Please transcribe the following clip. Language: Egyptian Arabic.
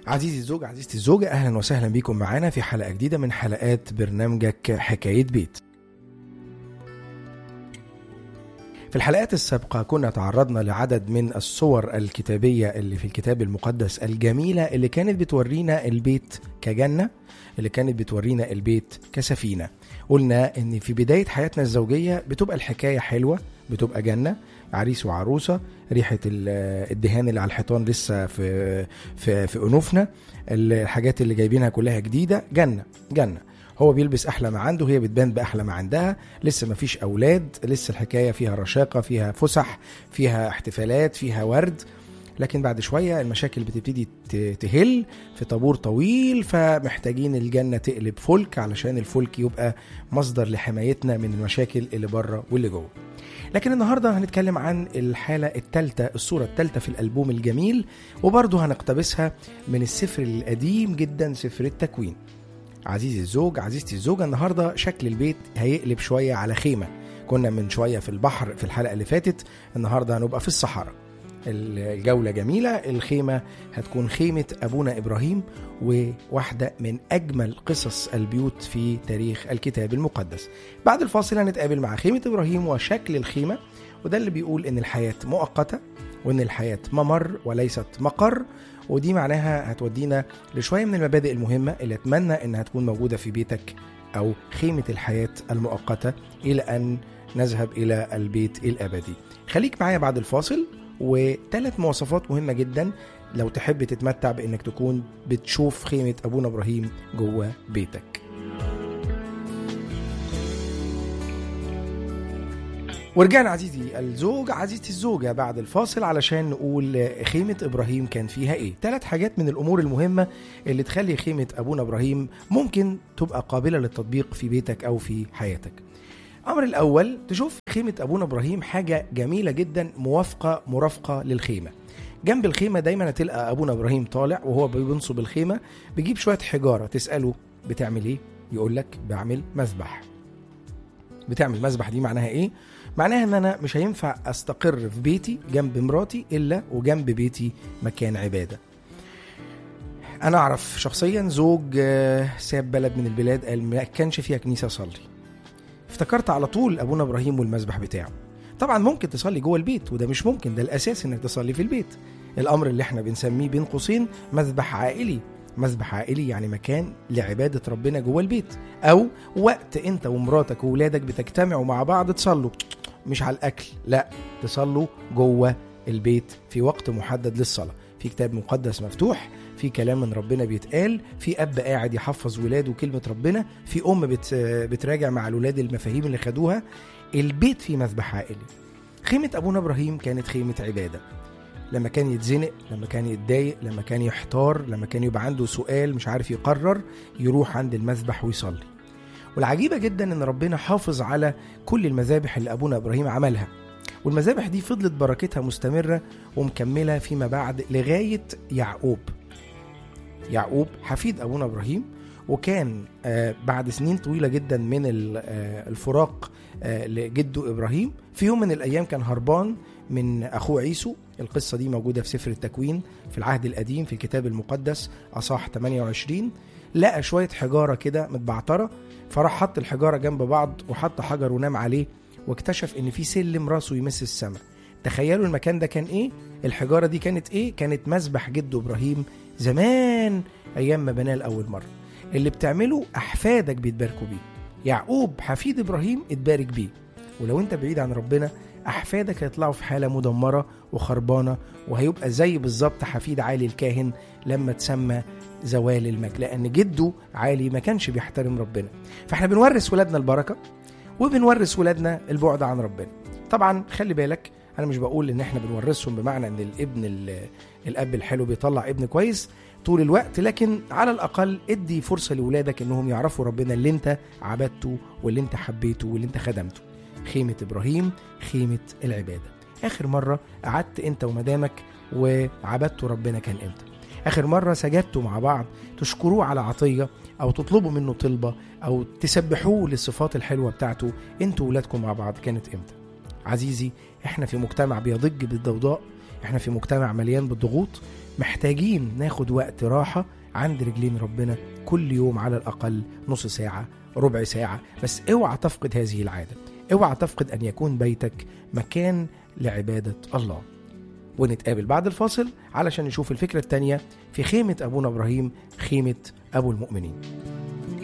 عزيزي الزوج عزيزتي الزوجة أهلا وسهلا بكم معنا في حلقة جديدة من حلقات برنامجك حكاية بيت في الحلقات السابقة كنا تعرضنا لعدد من الصور الكتابية اللي في الكتاب المقدس الجميلة اللي كانت بتورينا البيت كجنة اللي كانت بتورينا البيت كسفينة قلنا ان في بداية حياتنا الزوجية بتبقى الحكاية حلوة بتبقى جنة عريس وعروسة ريحة ال- الدهان اللي على الحيطان لسه في في في أنوفنا الحاجات اللي جايبينها كلها جديدة جنة جنة هو بيلبس احلى ما عنده هي بتبان باحلى ما عندها لسه ما فيش اولاد لسه الحكايه فيها رشاقه فيها فسح فيها احتفالات فيها ورد لكن بعد شويه المشاكل بتبتدي ت- تهل في طابور طويل فمحتاجين الجنه تقلب فلك علشان الفلك يبقى مصدر لحمايتنا من المشاكل اللي بره واللي جوه لكن النهارده هنتكلم عن الحاله الثالثه الصوره الثالثه في الالبوم الجميل وبرضه هنقتبسها من السفر القديم جدا سفر التكوين عزيزي الزوج عزيزتي الزوجة النهاردة شكل البيت هيقلب شوية على خيمة كنا من شوية في البحر في الحلقة اللي فاتت النهاردة هنبقى في الصحراء الجولة جميلة الخيمة هتكون خيمة أبونا إبراهيم وواحدة من أجمل قصص البيوت في تاريخ الكتاب المقدس بعد الفاصل هنتقابل مع خيمة إبراهيم وشكل الخيمة وده اللي بيقول إن الحياة مؤقتة وإن الحياة ممر وليست مقر ودي معناها هتودينا لشوية من المبادئ المهمة اللي أتمنى إنها تكون موجودة في بيتك أو خيمة الحياة المؤقتة إلى أن نذهب إلى البيت الأبدي خليك معايا بعد الفاصل وثلاث مواصفات مهمة جدا لو تحب تتمتع بإنك تكون بتشوف خيمة أبونا إبراهيم جوه بيتك ورجعنا عزيزي الزوج عزيزتي الزوجة بعد الفاصل علشان نقول خيمة إبراهيم كان فيها إيه ثلاث حاجات من الأمور المهمة اللي تخلي خيمة أبونا إبراهيم ممكن تبقى قابلة للتطبيق في بيتك أو في حياتك الأمر الأول تشوف خيمة أبونا إبراهيم حاجة جميلة جدا موافقة مرافقة للخيمة جنب الخيمة دايما هتلقى أبونا إبراهيم طالع وهو بينصب الخيمة بيجيب شوية حجارة تسأله بتعمل إيه يقول لك بعمل مذبح بتعمل مذبح دي معناها إيه معناها ان انا مش هينفع استقر في بيتي جنب مراتي الا وجنب بيتي مكان عباده انا اعرف شخصيا زوج آه، ساب بلد من البلاد قال ما كانش فيها كنيسه اصلي افتكرت على طول ابونا ابراهيم والمذبح بتاعه طبعا ممكن تصلي جوه البيت وده مش ممكن ده الاساس انك تصلي في البيت الامر اللي احنا بنسميه بين قوسين مذبح عائلي مذبح عائلي يعني مكان لعباده ربنا جوه البيت او وقت انت ومراتك وولادك بتجتمعوا مع بعض تصلوا مش على الاكل لا تصلوا جوه البيت في وقت محدد للصلاه في كتاب مقدس مفتوح في كلام من ربنا بيتقال في اب قاعد يحفظ ولاده كلمه ربنا في ام بت بتراجع مع الولاد المفاهيم اللي خدوها البيت فيه مذبح عائلي خيمه ابونا ابراهيم كانت خيمه عباده لما كان يتزنق لما كان يتضايق لما كان يحتار لما كان يبقى عنده سؤال مش عارف يقرر يروح عند المذبح ويصلي والعجيبة جدا ان ربنا حافظ على كل المذابح اللي ابونا ابراهيم عملها والمذابح دي فضلت بركتها مستمرة ومكملة فيما بعد لغاية يعقوب يعقوب حفيد ابونا ابراهيم وكان آه، بعد سنين طويلة جدا من ال- آه، الفراق آه، لجده ابراهيم في يوم من الايام كان هربان من اخوه عيسو القصة دي موجودة في سفر التكوين في العهد القديم في الكتاب المقدس اصح 28 لقى شوية حجارة كده متبعترة فراح حط الحجارة جنب بعض وحط حجر ونام عليه واكتشف ان في سلم راسه يمس السماء تخيلوا المكان ده كان ايه الحجارة دي كانت ايه كانت مذبح جده ابراهيم زمان ايام ما بناه لاول مرة اللي بتعمله احفادك بيتباركوا بيه يعقوب حفيد ابراهيم اتبارك بيه ولو انت بعيد عن ربنا احفادك هيطلعوا في حاله مدمره وخربانه وهيبقى زي بالظبط حفيد عالي الكاهن لما تسمى زوال المجد لان جده عالي ما كانش بيحترم ربنا فاحنا بنورث ولادنا البركه وبنورث ولادنا البعد عن ربنا طبعا خلي بالك انا مش بقول ان احنا بنورثهم بمعنى ان الابن ال- الاب الحلو بيطلع ابن كويس طول الوقت لكن على الاقل ادي فرصه لاولادك انهم يعرفوا ربنا اللي انت عبدته واللي انت حبيته واللي انت خدمته خيمه ابراهيم خيمه العباده اخر مره قعدت انت ومدامك وعبدتوا ربنا كان امتى اخر مره سجدتوا مع بعض تشكروه على عطيه او تطلبوا منه طلبه او تسبحوه للصفات الحلوه بتاعته انتوا ولادكم مع بعض كانت امتى عزيزي احنا في مجتمع بيضج بالضوضاء احنا في مجتمع مليان بالضغوط محتاجين ناخد وقت راحة عند رجلين ربنا كل يوم على الأقل نص ساعة ربع ساعة بس اوعى تفقد هذه العادة اوعى تفقد أن يكون بيتك مكان لعبادة الله ونتقابل بعد الفاصل علشان نشوف الفكرة التانية في خيمة أبونا إبراهيم خيمة أبو المؤمنين